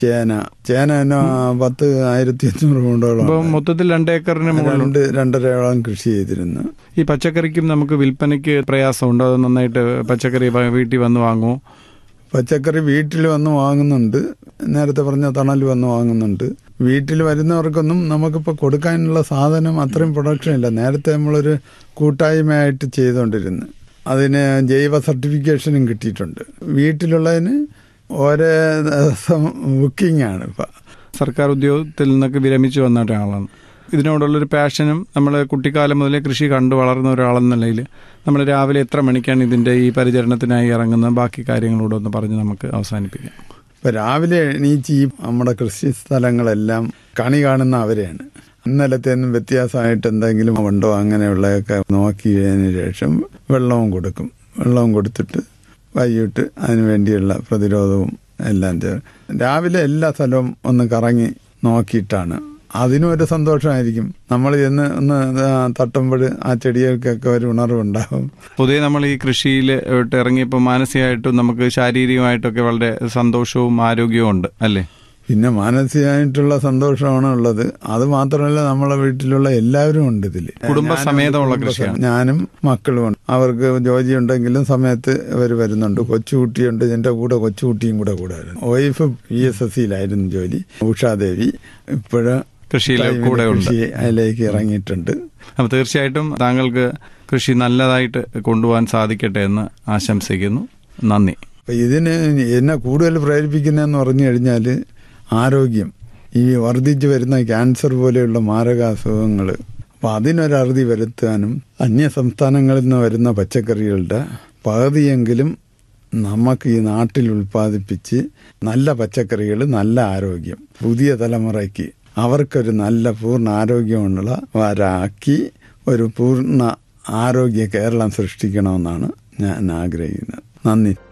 ചേന ചേന തന്നെ പത്ത് ആയിരത്തി അഞ്ഞൂറ് ഇപ്പൊ പൗണ്ടോളം മൊത്തത്തിൽ രണ്ട് ഏക്കറിന് മുകളിൽ രണ്ട് രണ്ടരയോളം കൃഷി ചെയ്തിരുന്നു ഈ പച്ചക്കറിക്കും നമുക്ക് വിൽപ്പനയ്ക്ക് പ്രയാസമുണ്ടോ അത് നന്നായിട്ട് പച്ചക്കറി വ- വീട്ടിൽ വന്ന് വാങ്ങുമോ പച്ചക്കറി വീട്ടിൽ വന്ന് വാങ്ങുന്നുണ്ട് നേരത്തെ പറഞ്ഞ തണൽ വന്ന് വാങ്ങുന്നുണ്ട് വീട്ടിൽ വരുന്നവർക്കൊന്നും നമുക്കിപ്പോൾ കൊടുക്കാനുള്ള സാധനം അത്രയും പ്രൊഡക്ഷൻ ഇല്ല നേരത്തെ നമ്മളൊരു കൂട്ടായ്മയായിട്ട് ചെയ്തുകൊണ്ടിരുന്നു അതിന് ജൈവ സർട്ടിഫിക്കേഷനും കിട്ടിയിട്ടുണ്ട് വീട്ടിലുള്ളതിന് ഓരോ ദിവസം ബുക്കിംഗ് ആണ് ഇപ്പം സർക്കാർ ഉദ്യോഗത്തിൽ നിന്നൊക്കെ വിരമിച്ചു വന്ന ഒരാളാണ് ഇതിനോടുള്ളൊരു പാഷനും നമ്മൾ കുട്ടിക്കാലം മുതലേ കൃഷി കണ്ടു വളർന്ന ഒരാളെന്ന നിലയിൽ നമ്മൾ രാവിലെ എത്ര മണിക്കാണ് ഇതിന്റെ ഈ പരിചരണത്തിനായി ഇറങ്ങുന്നത് ബാക്കി കാര്യങ്ങളോട് ഒന്ന് പറഞ്ഞ് നമുക്ക് അവസാനിപ്പിക്കാം ഇപ്പം രാവിലെ എണീച്ച് ഈ നമ്മുടെ കൃഷി സ്ഥലങ്ങളെല്ലാം കണി കാണുന്ന അവരെയാണ് ഇന്നലത്തേന്നും വ്യത്യാസമായിട്ട് എന്തെങ്കിലും ഉണ്ടോ അങ്ങനെയുള്ളതൊക്കെ നോക്കിയതിന് ശേഷം വെള്ളവും കൊടുക്കും വെള്ളവും കൊടുത്തിട്ട് വൈകിട്ട് അതിന് വേണ്ടിയുള്ള പ്രതിരോധവും എല്ലാം ചെയ്യും രാവിലെ എല്ലാ സ്ഥലവും ഒന്ന് കറങ്ങി നോക്കിയിട്ടാണ് അതിനും ഒരു സന്തോഷമായിരിക്കും നമ്മൾ ചെന്ന് ഒന്ന് തട്ടുമ്പോൾ ആ ചെടികൾക്കൊക്കെ ഒരു ഉണർവുണ്ടാവും പൊതുവെ നമ്മൾ ഈ കൃഷിയിൽ ഇറങ്ങിയപ്പോൾ മാനസികമായിട്ടും നമുക്ക് ശാരീരികമായിട്ടൊക്കെ വളരെ സന്തോഷവും ആരോഗ്യവും ഉണ്ട് അല്ലേ പിന്നെ മാനസികമായിട്ടുള്ള സന്തോഷമാണ് ഉള്ളത് അത് മാത്രമല്ല നമ്മളെ വീട്ടിലുള്ള എല്ലാവരും ഉണ്ട് ഇതിൽ കുടുംബസമേതമുള്ള കൃഷിയാണ്. ഞാനും മക്കളും ഉണ്ട് അവർക്ക് ജോലി ഉണ്ടെങ്കിലും സമയത്ത് ഇവർ വരുന്നുണ്ട് കൊച്ചുകുട്ടിയുണ്ട് എന്റെ കൂടെ കൊച്ചുകുട്ടിയും കൂടെ കൂടെ വരുന്നു വൈഫ് പി എസ് എസ് സിയിലായിരുന്നു ജോലി ഉഷാദേവി ഇപ്പോഴ് കൃഷിയിൽ കൂടെ ഉണ്ട് കൃഷി അതിലേക്ക് ഇറങ്ങിയിട്ടുണ്ട് അപ്പോൾ തീർച്ചയായിട്ടും താങ്കൾക്ക് കൃഷി നല്ലതായിട്ട് കൊണ്ടുപോകാൻ സാധിക്കട്ടെ എന്ന് ആശംസിക്കുന്നു നന്ദി അപ്പൊ ഇതിന് എന്നെ കൂടുതൽ പ്രേരിപ്പിക്കുന്നതെന്ന് പറഞ്ഞു കഴിഞ്ഞാൽ ആരോഗ്യം ഈ വർദ്ധിച്ചു വരുന്ന ക്യാൻസർ പോലെയുള്ള മാരകാസുഖങ്ങൾ അപ്പൊ അതിനൊരറുതി വരുത്താനും അന്യ സംസ്ഥാനങ്ങളിൽ നിന്ന് വരുന്ന പച്ചക്കറികളുടെ പകുതിയെങ്കിലും നമുക്ക് ഈ നാട്ടിൽ ഉൽപ്പാദിപ്പിച്ച് നല്ല പച്ചക്കറികൾ നല്ല ആരോഗ്യം പുതിയ തലമുറയ്ക്ക് അവർക്കൊരു നല്ല പൂർണ്ണ ആരോഗ്യമുള്ള വരാക്കി ഒരു പൂർണ്ണ ആരോഗ്യ കേരളം സൃഷ്ടിക്കണമെന്നാണ് ഞാൻ ആഗ്രഹിക്കുന്നത് നന്ദി